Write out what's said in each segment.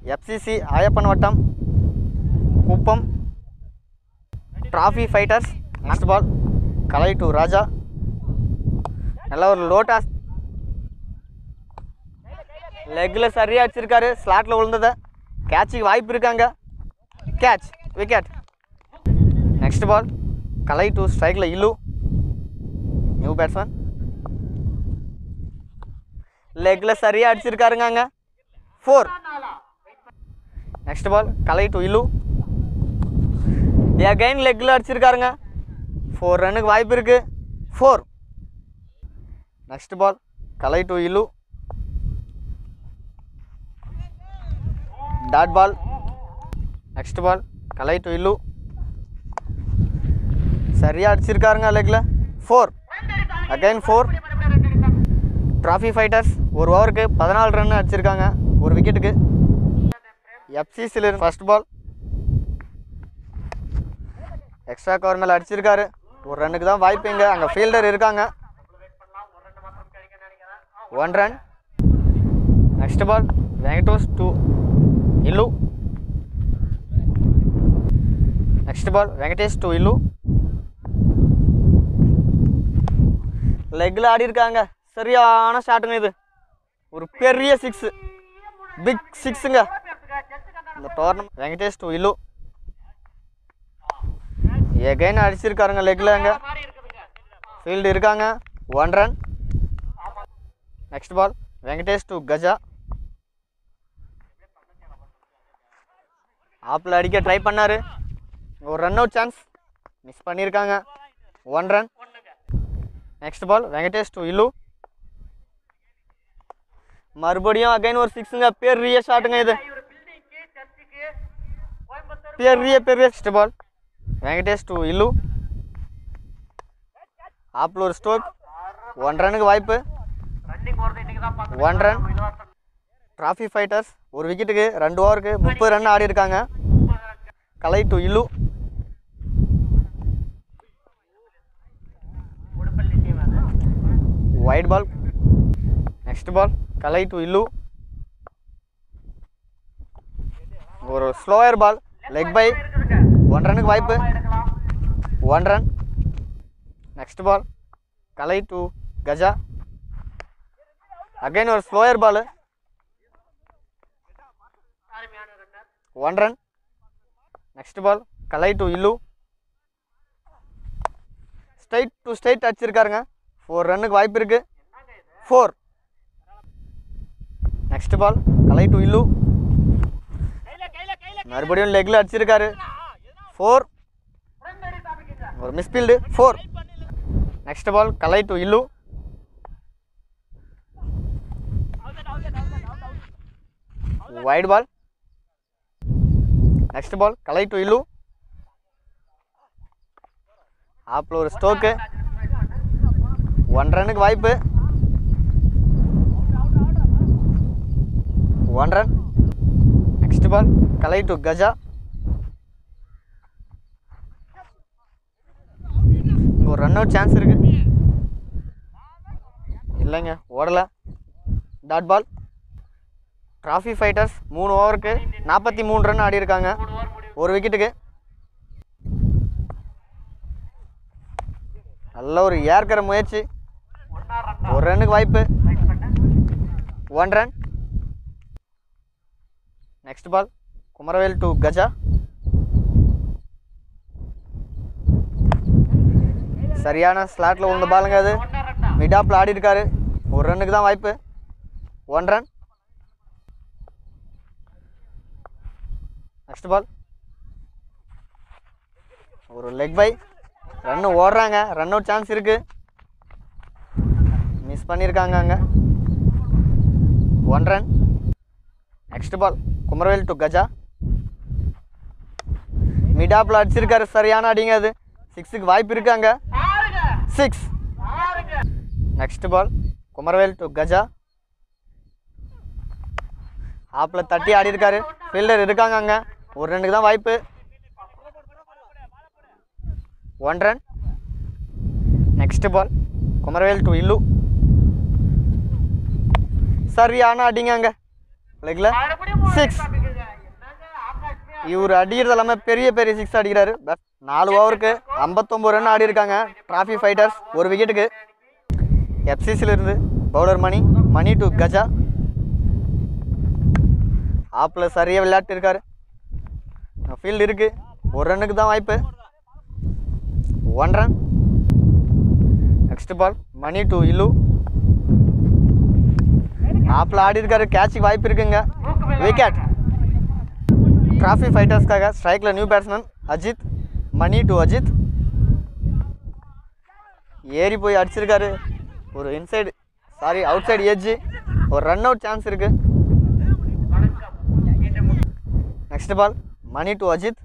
FCC ஆயப்பன் வட்டம் குப்பம் trophy fighters next ball Kalai to Raja நல்ல ஒரு லோட்டாஸ் லெக்கில் சரியாக அடிச்சிருக்காரு ஸ்லாட்டில் விழுந்ததை கேட்சுக்கு வாய்ப்பு இருக்காங்க catch wicket next ball Kalai to ஸ்ட்ரைக்கில் இல்லு நியூ பேட்ஸ்மேன் லெக்கில் சரியாக அடிச்சிருக்காருங்க அங்கே four next ball Kalai to Illu again லெக்கில் அடிச்சிருக்காருங்க ஃபோர் ரன்னுக்கு வாய்ப்பு இருக்குது four next ball Kalai to Illu dot ball next ball Kalai to Illu சரியாக அடிச்சிருக்காருங்க லெக்கில் four again four trophy fighters ஒரு ஓவருக்கு பதினாலு ரன் அடிச்சிருக்காங்க ஒரு விக்கெட்டுக்கு எஃப்சிசியில் ஃபர்ஸ்ட் பால் எக்ஸ்ட்ரா கவர் மேலே அடிச்சிருக்காரு ஒரு ரன்னுக்கு தான் வாய்ப்பு இங்கே அங்கே ஃபீல்டர் இருக்காங்க one run next ball Venkatesh to Illu next ball Venkatesh to Illu லெக்கில் ஆடி இருக்காங்க சரியான ஷாட்டுங்க இது ஒரு பெரிய சிக்ஸு பிக் சிக்ஸுங்க இந்த tournament Venkatesh to Illu again அடிச்சிருக்காருங்க லெக்கில் அங்கே ஃபீல்டு இருக்காங்க one run next ball Venkatesh to Gaja ஆப்பில் அடிக்க ட்ரை பண்ணார் ஒரு ரன் அவுட் சான்ஸ் மிஸ் பண்ணியிருக்காங்க one run next ball Venkatesh to Illu மறுபடியும் அகைன் ஒரு சிக்ஸுங்க பெரிய ஷாட்டுங்க இது பெரிய பெரிய next ball Venkatesh to Illu ஆப்பில் ஒரு ஸ்டோக் ஒன் ரனுக்கு வாய்ப்பு ஒன் ரன் டிராஃபி ஃபைட்டர்ஸ் ஒரு விக்கெட்டுக்கு ரெண்டு ஓவருக்கு முப்பது ரன் ஆடி இருக்காங்க Kalai to Illu wide ball next ball Kalai to Illu ஒரு slower ball leg bye one ரனுக்கு வாய்ப்பு one run next ball Kalai to Gaja again ஒரு slower ball one run next ball Kalai to Illu straight to straight அடிச்சிருக்காருங்க ஃபோர் ரன்னுக்கு வாய்ப்பு இருக்கு four next ball Kalai to Illu மறுபடியும் லெக்கில் அடிச்சிருக்காரு ஃபோர் ஒரு misfield four next ball Kalai to Illu wide ball next ball Kalai to Illu ஆப்பில் ஒரு ஸ்டோக்கு ஒன் ரன்னுக்கு வாய்ப்பு one run next ball Kalai to Gaja இங்க ஒரு ரன் அவுட் சான்ஸ் இருக்கு இல்லைங்க ஓடலை டாட் பால் டிராஃபி ஃபைட்டர்ஸ் மூணு ஓவருக்கு நாற்பத்தி மூணு ரன் ஆடி இருக்காங்க ஒரு விக்கெட்டுக்கு நல்ல ஒரு ஏற்கிற முயற்சி ஒரு ரன்னுக்கு வாய்ப்பு one run next ball Kumaravel to Gaja சரியான ஸ்லாட்டில் விழுந்த பாலுங்க அது மிடாப்பில் ஆடி இருக்காரு ஒரு ரன்னுக்கு தான் வாய்ப்பு ஒன் ரன் நெக்ஸ்ட் பால் ஒரு லெக் பை ரன்னு ஓடுறாங்க ரன் அவுட் சான்ஸ் இருக்கு மிஸ் பண்ணியிருக்காங்க அங்கே one run next ball Kumaravel to Gaja மிடாப்பில் அடிச்சிருக்காரு சரியான அடிங்க அது சிக்ஸுக்கு வாய்ப்பு இருக்கு அங்கே six next ball Kumaravel to Gaja ஆப்பில் தட்டி ஆடி இருக்காரு ஃபீல்டர் இருக்காங்க அங்கே ஒரு ரன்னுக்கு தான் வாய்ப்பு one run next ball Kumaravel to Illu சரியான அடிங்க அங்கே லெக்கில் சிக்ஸ் இவர் அடிக்கிறது எல்லாமே பெரிய பெரிய சிக்ஸ் அடிக்கிறாரு பட் நாலு ஓவருக்கு ஐம்பத்தொம்பது ரன் ஆடி இருக்காங்க டிராஃபி ஃபைட்டர்ஸ் ஒரு விக்கெட்டுக்கு எஃப்சிசியில் இருந்து பவுலர் மணி மணி டு கஜா ஆப்பில் சரியாக விளையாட்டு இருக்காரு ஃபீல்டு இருக்கு ஒரு ரன்னுக்கு தான் வாய்ப்பு one run next ball Mani to Illu ஆப்பில் ஆடி இருக்காரு கேட்சுக்கு வாய்ப்பு இருக்குங்க விக்கெட் டிராஃபி ஃபைட்டர்ஸ்க்காக ஸ்ட்ரைக்கில் new batsman Ajith Mani to Ajith ஏறி போய் அடிச்சிருக்காரு ஒரு inside sorry outside edge ஒரு ரன் அவுட் சான்ஸ் இருக்கு next ball Mani to Ajith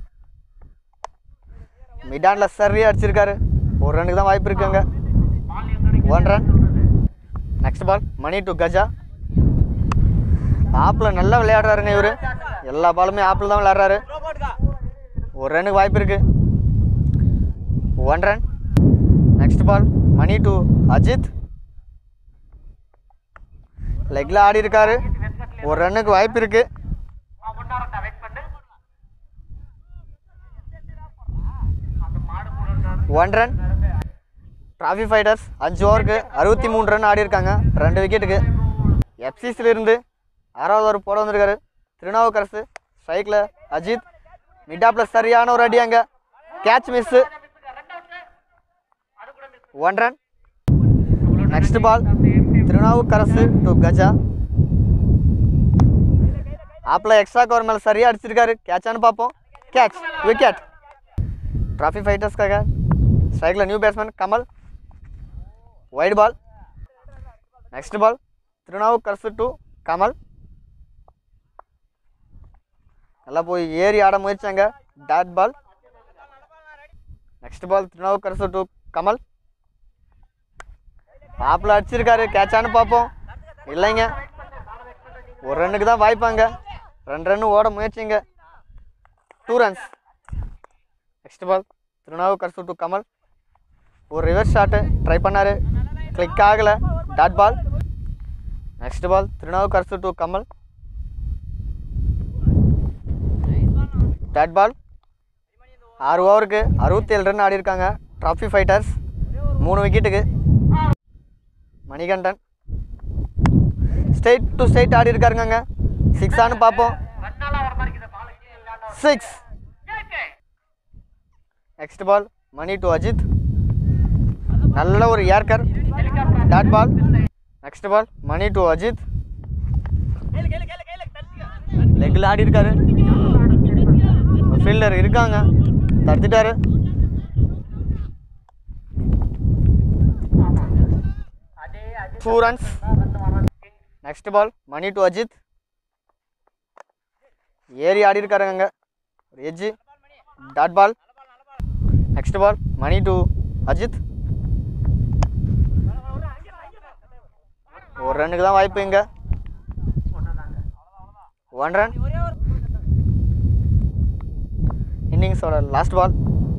மிடானில் சரியாக அடிச்சிருக்காரு ஒரு ரன்னுக்கு தான் வாய்ப்பு இருக்குங்க one run next ball Mani to Gaja ஆப்பில் நல்லா விளையாடுறாருங்க இவர் எல்லா பாலுமே ஆப்பில் தான் விளையாடுறாரு ஒரு ரன்னுக்கு வாய்ப்பு இருக்கு one run next ball Mani to Ajith லெக்கில் ஆடி இருக்காரு ஒரு ரன்னுக்கு வாய்ப்பு இருக்கு ஒன் ரன் டிராஃபி ஃபைட்டர்ஸ் அஞ்சு ஓவருக்கு அறுபத்தி மூணு ரன் ஆடி இருக்காங்க ரெண்டு விக்கெட்டுக்கு எஃப்சிசில இருந்து ஆறாவது ஓவர் போட வந்திருக்காரு திருநாவுக்கரசு ஸ்ட்ரைக்கில் அஜித் மிட்டாப்பில் சரியான ஒரு அடி அங்கே catch miss one run next ball Thirunavukkarasu to Gaja ஆப்பில் எக்ஸ்ட்ரா கவர் மேலே சரியாக அடிச்சிருக்காரு கேட்சான்னு பார்ப்போம் கேட்ச் விக்கெட் டிராஃபி ஃபைட்டர்ஸ்க்காக ஸ்ட்ரைக்கில் new batsman Kamal wide ball next ball Thirunavukkarasu to Kamal நல்லா போய் ஏறி ஆட முயற்சாங்க dot ball next ball Thirunavukkarasu to Kamal ஆப்பில் அடிச்சிருக்காரு கேட்சான்னு பார்ப்போம் இல்லைங்க ஒரு ரன்னுக்கு தான் வாய்ப்பாங்க ரெண்டு ரன்னு ஓட முயற்சிங்க two runs next ball Thirunavukkarasu to Kamal ஒரு ரிவர்ஸ் ஷாட்டு ட்ரை பண்ணார் கிளிக் ஆகலை dot ball next ball Thirunavukkarasu to Kamal dot ball ஆறு ஓவருக்கு அறுபத்தேழு ரன் ஆடி இருக்காங்க ட்ராஃபி ஃபைட்டர்ஸ் மூணு விக்கெட்டுக்கு மணிகண்டன் ஸ்ட்ரைட் டு ஸ்ட்ரைட் ஆடி இருக்காருங்க சிக்ஸான்னு பார்ப்போம் six next ball Mani to Ajith நல்ல ஒரு yorker dot ball next ball Mani to Ajith லெக்கில் ஆடி இருக்காரு ஃபீல்டர் இருக்காங்க தடுத்துட்டாரு two runs next ball Mani to Ajith ஏறி ஆடி இருக்காருங்க அங்கே ஒரு edge dot ball next ball Mani to Ajith ஒரு ரன்னுக்கு தான் வாய்ப்பு இங்க ஒன் ரன் இன்னிங்ஸோட லாஸ்ட் பால்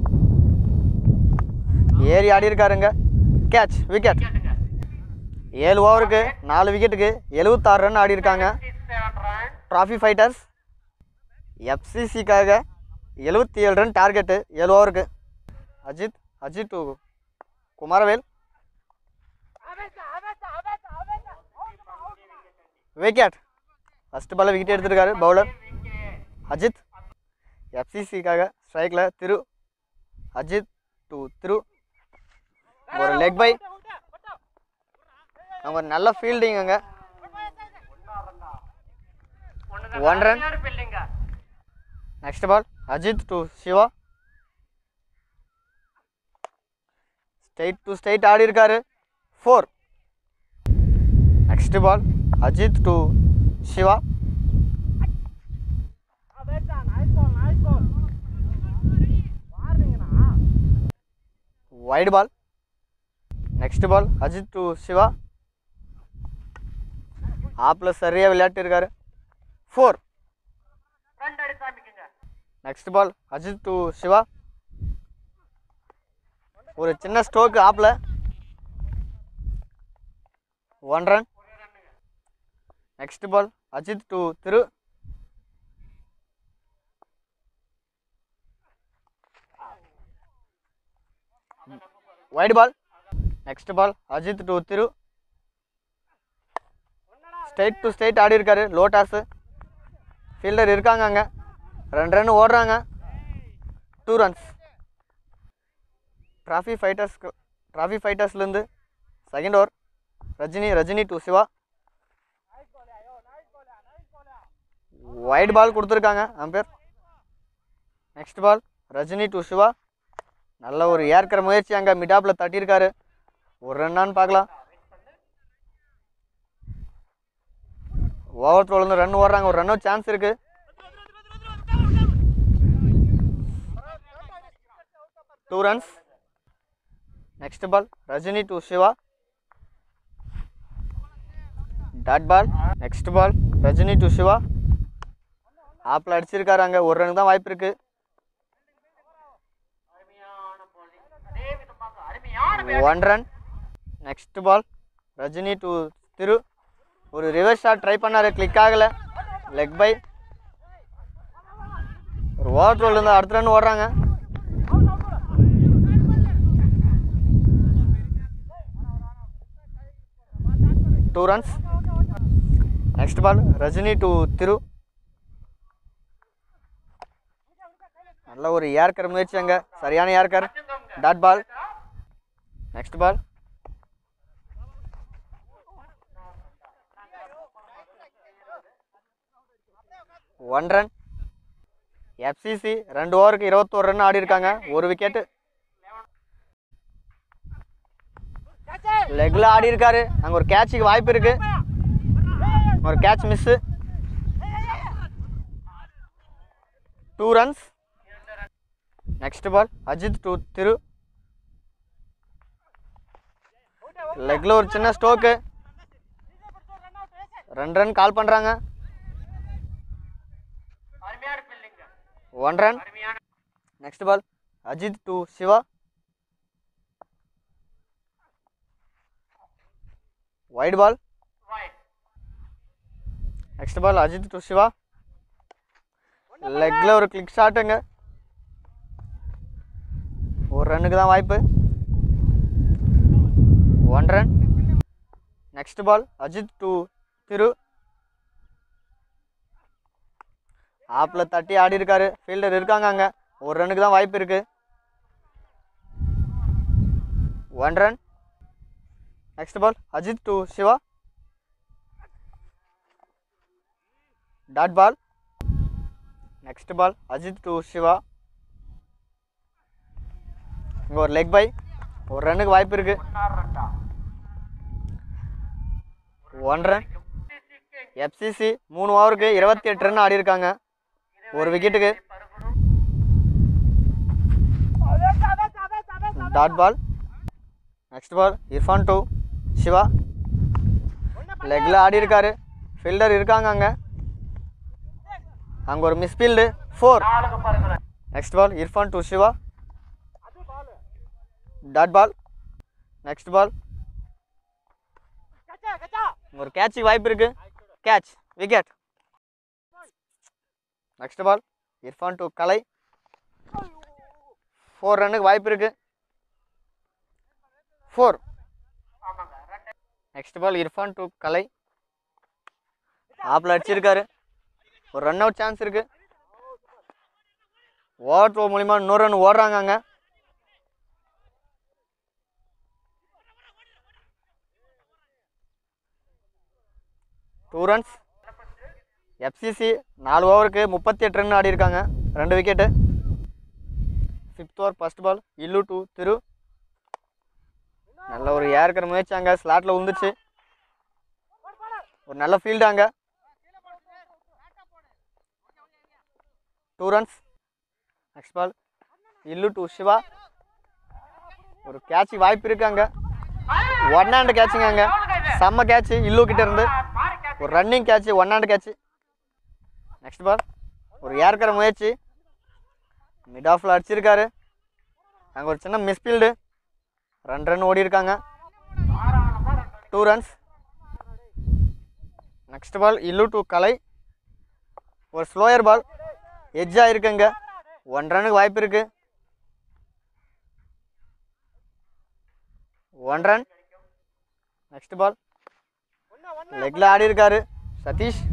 ஏறி ஆடி இருக்காருங்க கேட்ச் விக்கெட் ஏழு ஓவருக்கு நாலு விக்கெட்டுக்கு எழுபத்தாறு ரன் ஆடி இருக்காங்க ட்ராஃபி ஃபைட்டர்ஸ் எஃப்சிசிக்காக எழுபத்தி ஏழு ரன் டார்கெட்டு ஏழு ஓவருக்கு Ajith Ajith to Kumaravel wicket first ball wicket எடுத்திருக்காரு பவுலர் அஜித் எஃப்சிசிக்காக ஸ்ட்ரைக்கில் திரு அஜித் டு திரு ஒரு லெக் பை அவங்க ஒரு நல்ல ஃபீல்டிங் அங்கே one run next ball Ajith to Siva straight to straight ஆடி இருக்காரு four next ball Ajith to Siva wide ball next ball Ajith to Siva ஆப்பில் சரியாக விளையாட்டு இருக்காரு four next ball Ajith to Siva ஒரு சின்ன ஸ்ட்ரோக்கு ஆப்பில் one run next ball Ajith to Thiru wide ball next ball Ajith to Thiru straight to straight ஆடி இருக்காரு லோ டாஸு ஃபீல்டர் இருக்காங்க அங்கே ரெண்டு ரன் ஓடுறாங்க two runs trophy fighters trophy ஃபைட்டர்ஸ்லேருந்து second over Rajini Rajini to Siva wide ball கொடுத்துருக்காங்க umpire next ball Rajini to Siva நல்ல ஒரு ஏற்கிற முயற்சி அங்கே மிடாப்பில் தட்டியிருக்காரு ஒரு ரன்னான்னு பார்க்கலாம் ஓவர் த்ரோலேருந்து ரன் ஓடுறாங்க ஒரு ரன் சான்ஸ் இருக்குது two runs next ball Rajini to Siva dot ball next ball Rajini to Siva ஆப்பில் அடிச்சிருக்காரு அங்கே ஒரு ரன் தான் வாய்ப்பு இருக்கு one run next ball Rajini to Thiru ஒரு ரிவர்ஸ் ஷாட் ட்ரை பண்ணாரு கிளிக் ஆகலை லெக் பை ஒரு ஓவர் ரோல் இருந்து அடுத்த ரன் ஓடுறாங்க two runs next ball Rajini to Thiru நல்ல ஒரு ஏர்க்கர் முயற்சி அங்கே சரியான ஏர்க்கர் டாட் பால் நெக்ஸ்ட் பால் ஒன் ரன் எஃப்சிசி ரெண்டு ஓவருக்கு இருபத்தோரு ரன் ஆடி இருக்காங்க ஒரு விக்கெட்டு லெக்ல ஆடி இருக்காரு அங்கே ஒரு கேட்சுக்கு வாய்ப்பு இருக்கு ஒரு catch miss two runs next ball Ajith to Thiru லெக்ல ஒரு சின்ன ஸ்டோக்கு ரெண்டு ரன் கால் பண்ணுறாங்க one run next ball Ajith to Siva wide ball next ball Ajith to Siva லெக்கில் ஒரு கிளிக் ஷாட்டுங்க ஒரு ரன்னுக்கு தான் வாய்ப்பு one run next ball Ajith to Thiru ஆப்பில் தட்டி ஆடி இருக்காரு ஃபீல்டர் இருக்காங்க அங்கே ஒரு ரன்னுக்கு தான் வாய்ப்பு இருக்கு one run next ball Ajith to Siva dot ball next ball Ajith to Siva இங்கே ஒரு லெக் பை ஒரு ரன்னுக்கு வாய்ப்பு இருக்கு ஒன் ரன் எஃப்சிசி மூணு ஓவருக்கு இருபத்தி எட்டு ரன் ஆடி இருக்காங்க ஒரு விக்கெட்டுக்கு dot ball next ball Irfan to Siva லெக்கில் ஆடி இருக்காரு ஃபீல்டர் இருக்காங்க அங்கே அங்கே ஒரு misfield four next ball Irfan to Siva dot ball next ball ஒரு கேட்சுக்கு வாய்ப்பு இருக்கு catch wicket next ball Irfan to Kalai four ரன்னுக்கு வாய்ப்பு இருக்கு four next ball Irfan to Kalai ஆப்பில் அடிச்சிருக்காரு ஒரு ரன் அவுட் சான்ஸ் இருக்கு ஓவர் த்ரோ மூலிமா இன்னொரு ரன் ஓடுறாங்க அங்கே டூ ரன்ஸ் எஃப்சிசி நாலு ஓவருக்கு முப்பத்தி எட்டு ரன் ஆடி இருக்காங்க ரெண்டு wicket fifth over first ball Illu to Thiru நல்ல ஒரு ஏற்கிற முயற்சி அங்கே ஸ்லாட்டில் விழுந்துச்சு ஒரு நல்ல ஃபீல்டு அங்கே two runs next ball Illu to Siva ஒரு கேட்ச் வாய்ப்பு இருக்கு அங்கே ஒன் ஹேண்ட் கேட்சுங்க அங்கே செம்ம கேட்ச் இல்லு கிட்ட இருந்து ஒரு running catch one hand catch next ball ஒரு ஏற்கிற முயற்சி மிட் ஆஃபில் அடிச்சிருக்காரு அங்கே ஒரு சின்ன மிஸ்ஃபீல்டு ரெண்டு ரன் ஓடி இருக்காங்க two runs next ball Illu to கலை ஒரு ஸ்லோயர் பால் எட்ஜாக இருக்குங்க ஒன் ரன்னுக்கு வாய்ப்பு இருக்கு ஒன் ரன் நெக்ஸ்ட் பால் லெக்கில் ஆடி இருக்காரு சதீஷ்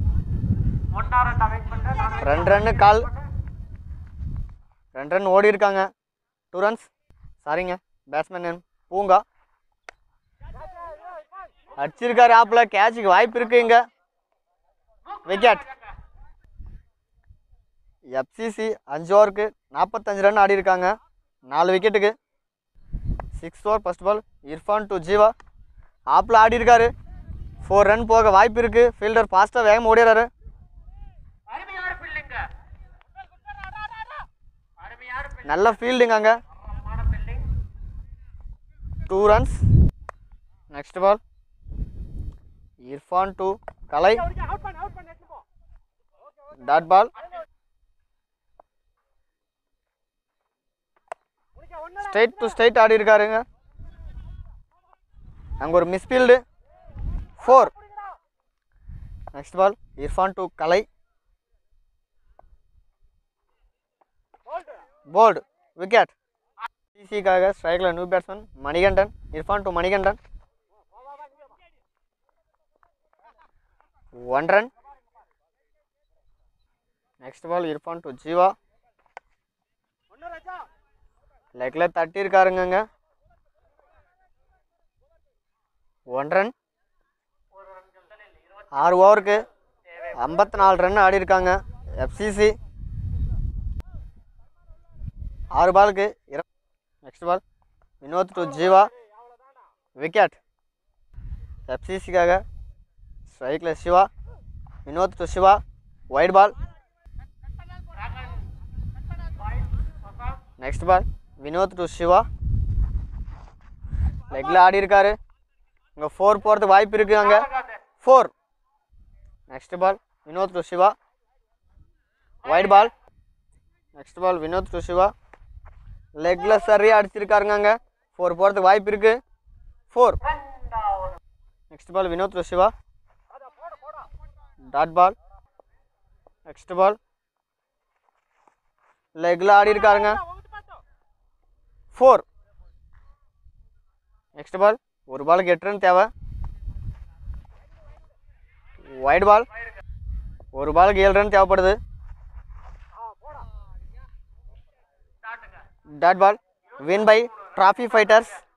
ரெண்டு ரன்னு கால் ரெண்டு ரன் ஓடி இருக்காங்க டூ ரன்ஸ் சாரிங்க பேட்ஸ்மேன் நேம் பூங்கா அடிச்சிருக்காரு ஆப்பில் கேட்சுக்கு வாய்ப்பு இருக்கு இங்க விக்கெட் எஃப்சிசி அஞ்சு ஓவருக்கு நாற்பத்தஞ்சு ரன் ஆடி இருக்காங்க நாலு விக்கெட்டுக்கு six over first ball Irfan to Jeeva ஆப்பில் ஆடி இருக்காரு ஃபோர் ரன் போக வாய்ப்பு இருக்கு ஃபீல்டர் ஃபாஸ்ட்டாக வேகம் ஓடிறாரு அருமையான பில்லிங்க அருமையான பில்லிங் நல்ல ஃபீல்டிங் அங்கே தரமான fielding two runs next ball Irfan to Kalai out பண்ணு அவுட் பண்ணு எடுத்து போ dot ball straight to straight ஆடி இருக்காருங்க அங்கே ஒரு misfield four next ball Irfan to Kalai bowled wicket சிசிக்காக ஸ்ட்ரைக்கில் new batsman Manikandan Irfan to Manikandan one run next ball Irfan to Jeeva லெக்கில் தட்டி இருக்காருங்கங்க ஒன் ரன் ஆறு ஓவருக்கு ஐம்பத்தி நாலு ரன் ஆடி இருக்காங்க எஃப்சிசி ஆறு பாலுக்கு இர next ball Vinoth to Jeeva wicket எஃப்சிசிக்காக ஸ்ட்ரைக்கில் Siva Vinoth to Siva wide ball next ball Vinoth to Siva லெக்கில் ஆடி இருக்காரு இங்கே ஃபோர் போகிறதுக்கு வாய்ப்பு இருக்கு அங்கே four next ball Vinoth to Siva wide ball next ball Vinoth to Siva லெக்கில் சரியாக அடிச்சிருக்காருங்க அங்கே ஃபோர் போகிறதுக்கு வாய்ப்பு இருக்கு four next ball Vinoth to Siva dot ball next ball லெக்கில் ஆடி இருக்காருங்க ஃபோர் நெக்ஸ்ட் பால் ஒரு பாலுக்கு எட்டு ரன் தேவை ஒயிட் பால் ஒரு பாலுக்கு ஏழு ரன் தேவைப்படுது dot ball win by trophy fighters